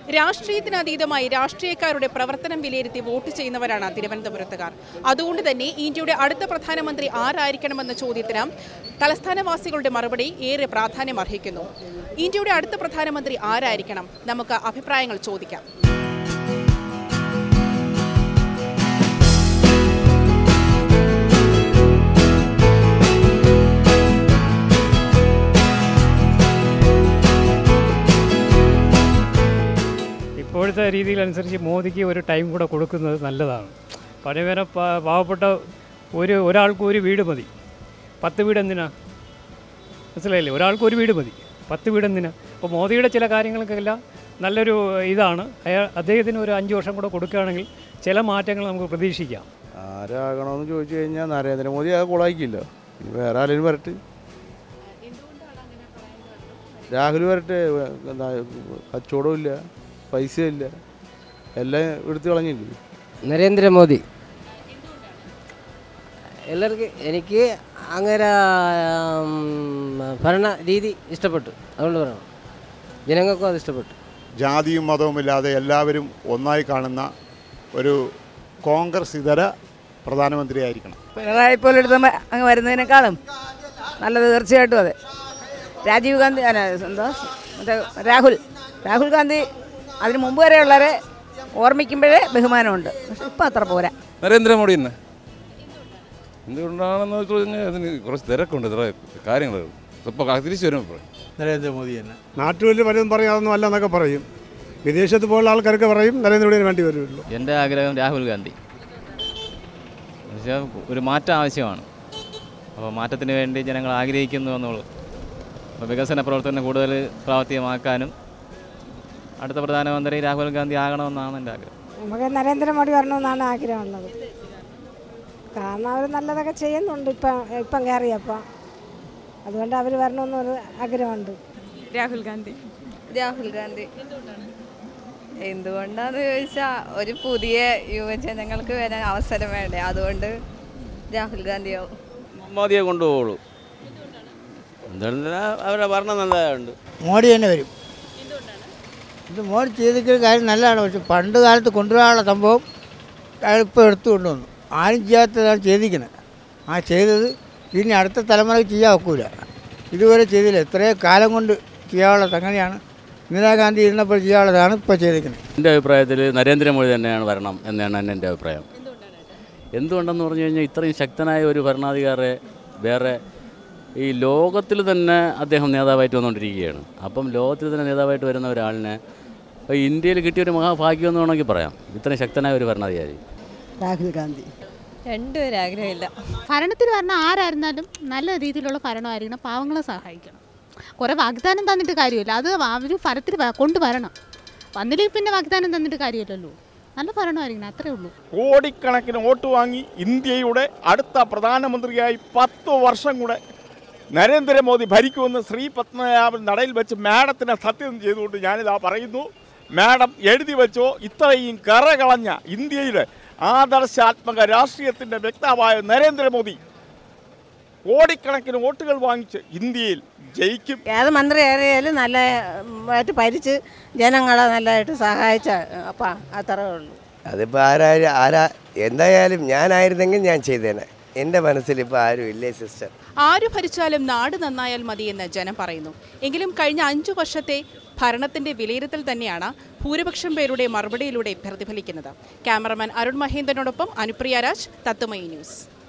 രാഷ്ട്രീയത്തിനതീതമായി രാഷ്ട്രീയക്കാരുടെ പ്രവർത്തനം വിലയിരുത്തി വോട്ട് ചെയ്യുന്നവരാണ് തിരുവനന്തപുരത്തുകാർ അതുകൊണ്ട് തന്നെ ഇന്ത്യയുടെ അടുത്ത പ്രധാനമന്ത്രി ആരായിരിക്കണമെന്ന ചോദ്യത്തിന് തലസ്ഥാനവാസികളുടെ മറുപടി ഏറെ പ്രാധാന്യം അർഹിക്കുന്നു ഇന്ത്യയുടെ അടുത്ത പ്രധാനമന്ത്രി ആരായിരിക്കണം നമുക്ക് അഭിപ്രായങ്ങൾ ചോദിക്കാം ഇപ്പോഴത്തെ രീതിയിലനുസരിച്ച് മോദിക്ക് ഒരു ടൈം കൂടെ കൊടുക്കുന്നത് നല്ലതാണ് പഴയവരെ പാ- പാവപ്പെട്ട ഒരു ഒരാൾക്ക് ഒരു വീട് മതി പത്ത് വീട് എന്തിനാ മനസ്സിലായില്ലേ ഒരാൾക്ക് ഒരു വീട് മതി പത്ത് വീട് എന്തിനാ അപ്പോൾ മോദിയുടെ ചില കാര്യങ്ങൾക്കെല്ലാം നല്ലൊരു ഇതാണ് അയാൾ അദ്ദേഹത്തിന് ഒരു അഞ്ച് വർഷം കൂടെ കൊടുക്കുകയാണെങ്കിൽ ചില മാറ്റങ്ങൾ നമുക്ക് പ്രതീക്ഷിക്കാം ആരാകണമെന്ന് ചോദിച്ചു കഴിഞ്ഞാൽ നരേന്ദ്രമോദി ആ കൊളാക്കില്ല ഇനി വേറെ ആരെങ്കിലും വരട്ടെ രാഹുൽ വരട്ടെ എന്താ കച്ചവടവും ഇല്ല പൈസ ഇല്ല എല്ലാം എടുത്തു കളഞ്ഞില്ലേ നരേന്ദ്രമോദി എല്ലാവർക്കും എനിക്ക് അങ്ങനെ ഉം, ഭരണ രീതി ഇഷ്ടപ്പെട്ടു അതുകൊണ്ട് പറയണം ജനങ്ങൾക്കും അത് ഇഷ്ടപ്പെട്ടു ജാതിയും മതവുമില്ലാതെ എല്ലാവരും ഒന്നായി കാണുന്ന ഒരു കോൺഗ്രസ് ഇതര പ്രധാനമന്ത്രിയായിരിക്കണം പിണറായി പോലെ എടുത്ത് അങ്ങ് വരുന്നതിനേക്കാളും നല്ലത് തീർച്ചയായിട്ടും അതെ രാജീവ് ഗാന്ധി അല്ല, എന്താ മറ്റേ രാഹുൽ രാഹുൽ ഗാന്ധി അതിന് മുമ്പ് വരെയുള്ളവരെ ഓർമ്മിക്കുമ്പോഴേ ബഹുമാനമുണ്ട് പക്ഷെ ഇപ്പം അത്ര പോരാ നരേന്ദ്രമോദി തന്നെ എന്തുകൊണ്ടാണെന്ന് വെച്ച് കഴിഞ്ഞാൽ അതിന് കുറച്ച് തിരക്കുണ്ട് ഇത്ര കാര്യങ്ങൾ ഇപ്പോൾ തിരിച്ചു വരും ഇപ്പോൾ നരേന്ദ്രമോദി തന്നെ നാട്ടുകളിൽ പലതും പറയും അതൊന്നും അല്ല എന്നൊക്കെ പറയും വിദേശത്ത് പോലുള്ള ആൾക്കാർക്ക് പറയും നരേന്ദ്രമോദിന് വേണ്ടി വരുള്ളൂ എൻ്റെ ആഗ്രഹം രാഹുൽ ഗാന്ധി എന്നുവെച്ചാൽ ഒരു മാറ്റം ആവശ്യമാണ് അപ്പോൾ മാറ്റത്തിന് വേണ്ടി ജനങ്ങൾ ആഗ്രഹിക്കുന്നു എന്നുള്ളൂ അപ്പോൾ വികസന പ്രവർത്തനം കൂടുതൽ പ്രാവർത്തികമാക്കാനും അടുത്ത പ്രധാനമന്ത്രി രാഹുൽ ഗാന്ധി ആകണമെന്നാണ് എൻ്റെ ആഗ്രഹം നമുക്ക് നരേന്ദ്രമോദി വരണമെന്നാണ് ആഗ്രഹമുള്ളത് കാരണം അവർ നല്ലതൊക്കെ ചെയ്യുന്നുണ്ട് ഇപ്പം ഇപ്പം കയറിയപ്പോൾ അതുകൊണ്ട് അവർ വരണമെന്നൊരു ആഗ്രഹമുണ്ട് രാഹുൽ ഗാന്ധി രാഹുൽ ഗാന്ധി എന്തുകൊണ്ടാന്ന് ചോദിച്ചാൽ ഒരു പുതിയ യുവജനങ്ങൾക്ക് വരാൻ അവസരം വേണ്ടേ അതുകൊണ്ട് രാഹുൽ ഗാന്ധിയാവും മോദിയെ കൊണ്ടുപോകുള്ളൂ എന്തുകൊണ്ടാ അവരുടെ ഭരണം നല്ലതായുണ്ട് മോഡി തന്നെ വരും ഇത് മോഡി ചെയ്തിരിക്കുന്ന കാര്യം നല്ലതാണ് പക്ഷെ പണ്ട് കാലത്ത് കൊണ്ടുവരാനുള്ള സംഭവം അയാൾ ഇപ്പോൾ എടുത്തു കൊണ്ടുവന്നു ആരും ചെയ്യാത്തതാണ് ചെയ്തിരിക്കുന്നത് ആ ചെയ്തത് ഇനി അടുത്ത തലമുറയ്ക്ക് ചെയ്യാൻ ഒക്കില്ല ഇതുവരെ ചെയ്തില്ല ഇത്രയും കാലം കൊണ്ട് ചെയ്യാനുള്ള സംഗതിയാണ് ഇന്ദിരാഗാന്ധി ഇരുന്നപ്പോൾ ചെയ്യാനുള്ളതാണ് ഇപ്പോൾ ചെയ്തിരിക്കുന്നത് എൻ്റെ അഭിപ്രായത്തിൽ നരേന്ദ്രമോദി തന്നെയാണ് വരണം എന്നാണ് എൻ്റെ അഭിപ്രായം എന്തുകൊണ്ടെന്ന് പറഞ്ഞു കഴിഞ്ഞാൽ ഇത്രയും ശക്തനായ ഒരു ഭരണാധികാരെ വേറെ ഈ ലോകത്തിൽ തന്നെ അദ്ദേഹം നേതാവായിട്ട് വന്നുകൊണ്ടിരിക്കുകയാണ് അപ്പം ലോകത്തിൽ തന്നെ നേതാവായിട്ട് വരുന്ന ഒരാളിനെ ഇപ്പോൾ ഇന്ത്യയിൽ കിട്ടിയ ഒരു മഹാഭാഗ്യം എന്ന് വേണമെങ്കിൽ പറയാം ഇത്രയും ശക്തനായ ഒരു ഭരണാധികാരി രാഹുൽ ഗാന്ധി രണ്ടുപേരും ആഗ്രഹമില്ല ഭരണത്തിൽ വരണ ആരായിരുന്നാലും നല്ല രീതിയിലുള്ള ഭരണമായിരിക്കണം പാവങ്ങളെ സഹായിക്കണം കുറേ വാഗ്ദാനം തന്നിട്ട് കാര്യമില്ല അത് അവർ ഭരത്തിൽ വ- കൊണ്ടുവരണം വന്നില്ലെങ്കിൽ പിന്നെ വാഗ്ദാനം തന്നിട്ട് കാര്യമില്ലല്ലോ നല്ല ഭരണമായിരിക്കണം അത്രേ ഉള്ളൂ കോടിക്കണക്കിന് വോട്ട് വാങ്ങി ഇന്ത്യയുടെ അടുത്ത പ്രധാനമന്ത്രിയായി പത്ത് വർഷം കൂടെ നരേന്ദ്രമോദി ഭരിക്കുമെന്ന് ശ്രീ പത്മനാഭൻ നടയിൽ വെച്ച് മാഡത്തിനെ സത്യം ചെയ്തുകൊണ്ട് ഞാനിതാ പറയുന്നു മാഡം എഴുതി വെച്ചോ ഇത്രയും കറകളഞ്ഞ ഇന്ത്യയിലെ ആദർശാത്മക രാഷ്ട്രീയത്തിൻ്റെ വ്യക്താവായ നരേന്ദ്രമോദി കോടിക്കണക്കിന് വോട്ടുകൾ വാങ്ങിച്ച് ഇന്ത്യയിൽ ജയിക്കും ഏത് മന്ത്രി ഏറിയാലും നല്ല ആയിട്ട് ഭരിച്ച് ജനങ്ങളെ നല്ലതായിട്ട് സഹായിച്ച അപ്പം അത്രേ ഉള്ളൂ അതിപ്പോൾ ആരായാലും ആരാ എന്തായാലും ഞാനായിരുന്നെങ്കിൽ ഞാൻ ചെയ്തേനെ എൻ്റെ മനസ്സിൽ ഇപ്പോൾ ആരും ഇല്ലേ സിസ്റ്റർ ആരു ഭരിച്ചാലും നാട് നന്നായാൽ മതിയെന്ന് ജനം പറയുന്നു എങ്കിലും കഴിഞ്ഞ അഞ്ചു വർഷത്തെ ഭരണത്തിന്റെ വിലയിരുത്തൽ തന്നെയാണ് ഭൂരിപക്ഷം പേരുടെ മറുപടിയിലൂടെ പ്രതിഫലിക്കുന്നത് ക്യാമറമാൻ അരുൺ മഹേന്ദ്രനോടൊപ്പം അനുപ്രിയ രാജ് തത്തുമയി ന്യൂസ്